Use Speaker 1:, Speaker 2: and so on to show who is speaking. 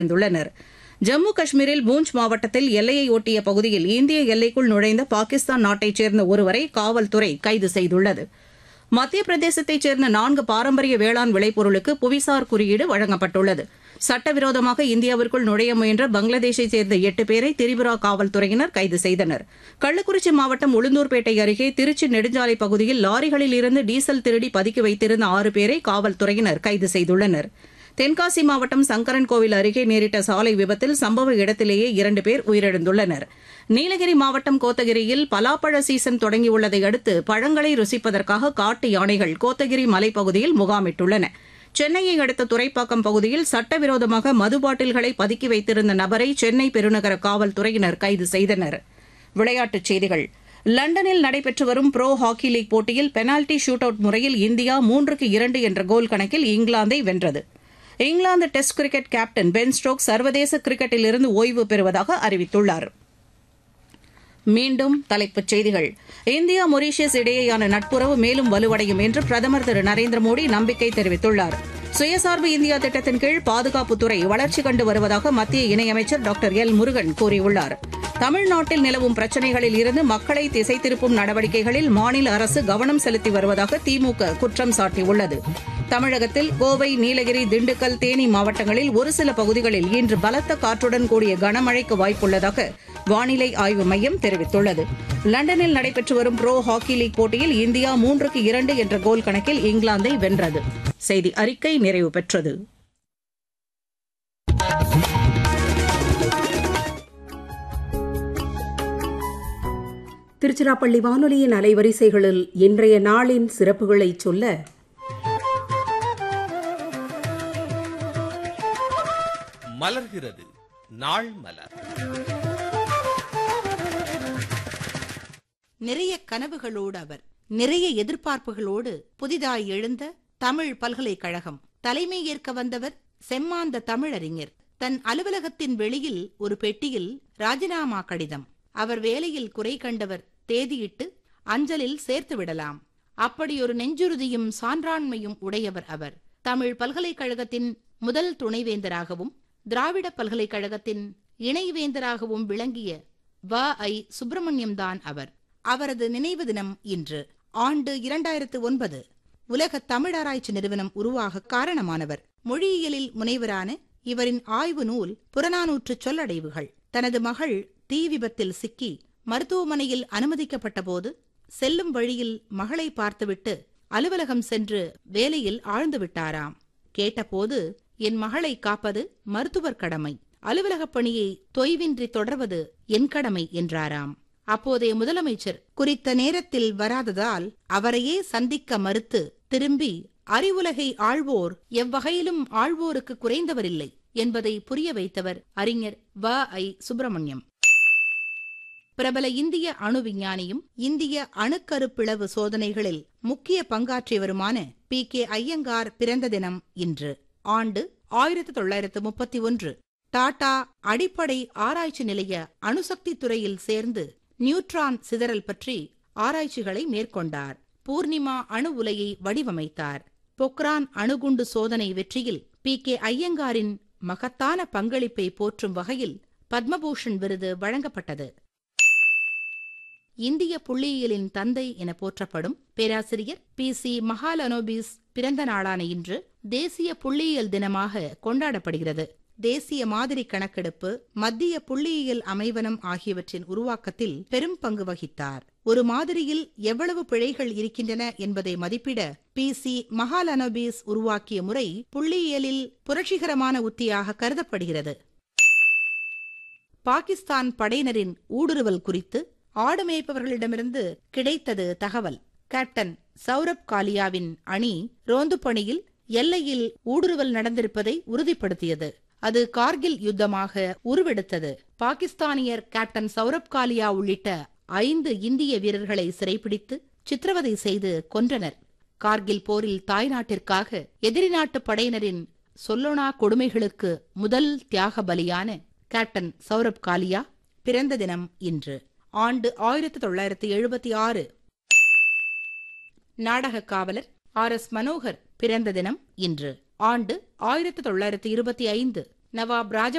Speaker 1: வந்துள்ளனர் ஜம்மு காஷ்மீரில் பூஞ்ச் மாவட்டத்தில் எல்லையை ஒட்டிய பகுதியில் இந்திய எல்லைக்குள் நுழைந்த பாகிஸ்தான் நாட்டைச் சேர்ந்த ஒருவரை காவல்துறை கைது செய்துள்ளது மத்திய பிரதேசத்தைச் சேர்ந்த நான்கு பாரம்பரிய வேளாண் விளைபொருளுக்கு புவிசார் குறியீடு வழங்கப்பட்டுள்ளது சட்டவிரோதமாக இந்தியாவிற்குள் நுழைய முயன்ற பங்களாதேஷைச் சேர்ந்த எட்டு பேரை திரிபுரா காவல்துறையினர் கைது செய்தனர் கள்ளக்குறிச்சி மாவட்டம் உளுந்தூர்பேட்டை அருகே திருச்சி நெடுஞ்சாலை பகுதியில் லாரிகளில் இருந்து டீசல் திருடி பதுக்கி வைத்திருந்த ஆறு பேரை காவல்துறையினர் கைது செய்துள்ளனர் தென்காசி மாவட்டம் சங்கரன்கோவில் அருகே நேரிட்ட சாலை விபத்தில் சம்பவ இடத்திலேயே இரண்டு பேர் உயிரிழந்துள்ளனர் நீலகிரி மாவட்டம் கோத்தகிரியில் பலாப்பழ சீசன் தொடங்கியுள்ளதை அடுத்து பழங்களை ருசிப்பதற்காக காட்டு யானைகள் கோத்தகிரி மலைப்பகுதியில் முகாமிட்டுள்ளன சென்னையை அடுத்த துறைப்பாக்கம் பகுதியில் சட்டவிரோதமாக மது பாட்டில்களை பதுக்கி வைத்திருந்த நபரை சென்னை பெருநகர காவல்துறையினர் கைது செய்தனர் விளையாட்டுச் செய்திகள் லண்டனில் நடைபெற்று வரும் ப்ரோ ஹாக்கி லீக் போட்டியில் பெனால்டி ஷூட் அவுட் முறையில் இந்தியா மூன்றுக்கு இரண்டு என்ற கோல் கணக்கில் இங்கிலாந்தை வென்றது England test cricket captain Ben Stokes சர்வதேச கிரிக்கெட்டிலிருந்து ஓய்வு பெறுவதாக அறிவித்துள்ளார் மீண்டும் தலைப்புச் செய்திகள் இந்தியா மொரீஷியஸ் இடையேயான நட்புறவு மேலும் வலுவடையும் என்று பிரதமர் திரு நரேந்திர மோடி நம்பிக்கை தெரிவித்துள்ளார் சுயசார்பு இந்தியா திட்டத்தின் கீழ் பாதுகாப்புத்துறை வளர்ச்சி கண்டு வருவதாக மத்திய இணையமைச்சர் டாக்டர் எல் முருகன் கூறியுள்ளார் தமிழ்நாட்டில் நிலவும் பிரச்சினைகளில் இருந்து மக்களை திசை திருப்பும் நடவடிக்கைகளில் மாநில அரசு கவனம் செலுத்தி வருவதாக திமுக குற்றம் சாட்டியுள்ளது தமிழகத்தில் கோவை நீலகிரி திண்டுக்கல் தேனி மாவட்டங்களில் ஒரு சில பகுதிகளில் இன்று பலத்த காற்றுடன் கூடிய கனமழைக்கு வாய்ப்புள்ளதாக வானிலை ஆய்வு மையம் தெரிவித்துள்ளது லண்டனில் நடைபெற்று வரும் ப்ரோ ஹாக்கி லீக் போட்டியில் இந்தியா மூன்றுக்கு இரண்டு என்ற கோல் கணக்கில் இங்கிலாந்தை வென்றது செய்தி அறிக்கை நிறைவு பெற்றது
Speaker 2: திருச்சிராப்பள்ளி வானொலியின் அலைவரிசைகளில் இன்றைய நாளின் சிறப்புகளை சொல்ல
Speaker 3: மலர்கிறது நாள் மலர்
Speaker 4: நிறைய கனவுகளோடு அவர் நிறைய எதிர்பார்ப்புகளோடு புதிதாய் எழுந்த தமிழ் பல்கலைக்கழகம் தலைமை ஏற்க வந்தவர் செம்மாந்த தமிழறிஞர் தன் அலுவலகத்தின் வெளியில் ஒரு பெட்டியில் ராஜினாமா கடிதம் அவர் வேலையில் குறை கண்டவர் தேதியிட்டு அஞ்சலில் சேர்த்து விடலாம் அப்படியொரு நெஞ்சுறுதியும் சான்றாண்மையும் உடையவர் அவர் தமிழ் பல்கலைக்கழகத்தின் முதல் துணைவேந்தராகவும் திராவிட பல்கலைக்கழகத்தின் இணைவேந்தராகவும் விளங்கிய வ ஐ சுப்பிரமணியம் தான் அவர் அவரது நினைவு தினம் இன்று ஆண்டு இரண்டாயிரத்து ஒன்பது உலக தமிழாராய்ச்சி நிறுவனம் உருவாக காரணமானவர் மொழியியலில் முனைவரான இவரின் ஆய்வு நூல் புறநானூற்று சொல்லடைவுகள் தனது மகள் தீ விபத்தில் சிக்கி மருத்துவமனையில் அனுமதிக்கப்பட்ட போது செல்லும் வழியில் மகளை பார்த்துவிட்டு அலுவலகம் சென்று வேலையில் ஆழ்ந்து விட்டாராம் கேட்டபோது என் மகளை காப்பது மருத்துவர் கடமை அலுவலகப் பணியை தொய்வின்றி தொடர்வது என் கடமை என்றாராம் அப்போதைய முதலமைச்சர் குறித்த நேரத்தில் வராததால் அவரையே சந்திக்க மறுத்து திரும்பி அறிவுலகை ஆள்வோர் எவ்வகையிலும் ஆள்வோருக்கு குறைந்தவரில்லை என்பதை புரிய வைத்தவர் அறிஞர் வ ஐ சுப்பிரமணியம் பிரபல இந்திய அணு விஞ்ஞானியும் இந்திய அணுக்கரு பிளவு சோதனைகளில் முக்கிய பங்காற்றியவருமான பி கே ஐயங்கார் பிறந்த தினம் இன்று ஆண்டு ஆயிரத்தி தொள்ளாயிரத்து முப்பத்தி ஒன்று டாடா அடிப்படை ஆராய்ச்சி நிலைய அணுசக்தி துறையில் சேர்ந்து நியூட்ரான் சிதறல் பற்றி ஆராய்ச்சிகளை மேற்கொண்டார் பூர்ணிமா அணு உலையை வடிவமைத்தார் பொக்ரான் அணுகுண்டு சோதனை வெற்றியில் பி கே ஐயங்காரின் மகத்தான பங்களிப்பை போற்றும் வகையில் பத்மபூஷன் விருது வழங்கப்பட்டது இந்திய புள்ளியியலின் தந்தை என போற்றப்படும் பேராசிரியர் பி சி மகாலனோபிஸ் பிறந்த நாளான இன்று தேசிய புள்ளியியல் தினமாக கொண்டாடப்படுகிறது தேசிய மாதிரி கணக்கெடுப்பு மத்திய புள்ளியியல் அமைவனம் ஆகியவற்றின் உருவாக்கத்தில் பெரும் பங்கு வகித்தார் ஒரு மாதிரியில் எவ்வளவு பிழைகள் இருக்கின்றன என்பதை மதிப்பிட பி சி மகாலனோபிஸ் உருவாக்கிய முறை புள்ளியியலில் புரட்சிகரமான உத்தியாக கருதப்படுகிறது பாகிஸ்தான் படையினரின் ஊடுருவல் குறித்து ஆடு மேய்ப்பவர்களிடமிருந்து கிடைத்தது தகவல் கேப்டன் சௌரப் காலியாவின் அணி ரோந்து பணியில் எல்லையில் ஊடுருவல் நடந்திருப்பதை உறுதிப்படுத்தியது அது கார்கில் யுத்தமாக உருவெடுத்தது பாகிஸ்தானியர் கேப்டன் சௌரப் காலியா உள்ளிட்ட ஐந்து இந்திய வீரர்களை சிறைப்பிடித்து சித்திரவதை செய்து கொன்றனர் கார்கில் போரில் தாய்நாட்டிற்காக எதிரி நாட்டு படையினரின் சொல்லொணா கொடுமைகளுக்கு முதல் தியாக பலியான கேப்டன் சௌரப் காலியா பிறந்த தினம் இன்று ஆண்டு ஆயிரத்தி தொள்ளாயிரத்தி எழுபத்தி ஆறு நாடக காவலர் ஆர் எஸ் மனோகர் பிறந்த தினம் இன்று ஆண்டு ஆயிரத்தி தொள்ளாயிரத்தி இருபத்தி ஐந்து நவாப் ராஜ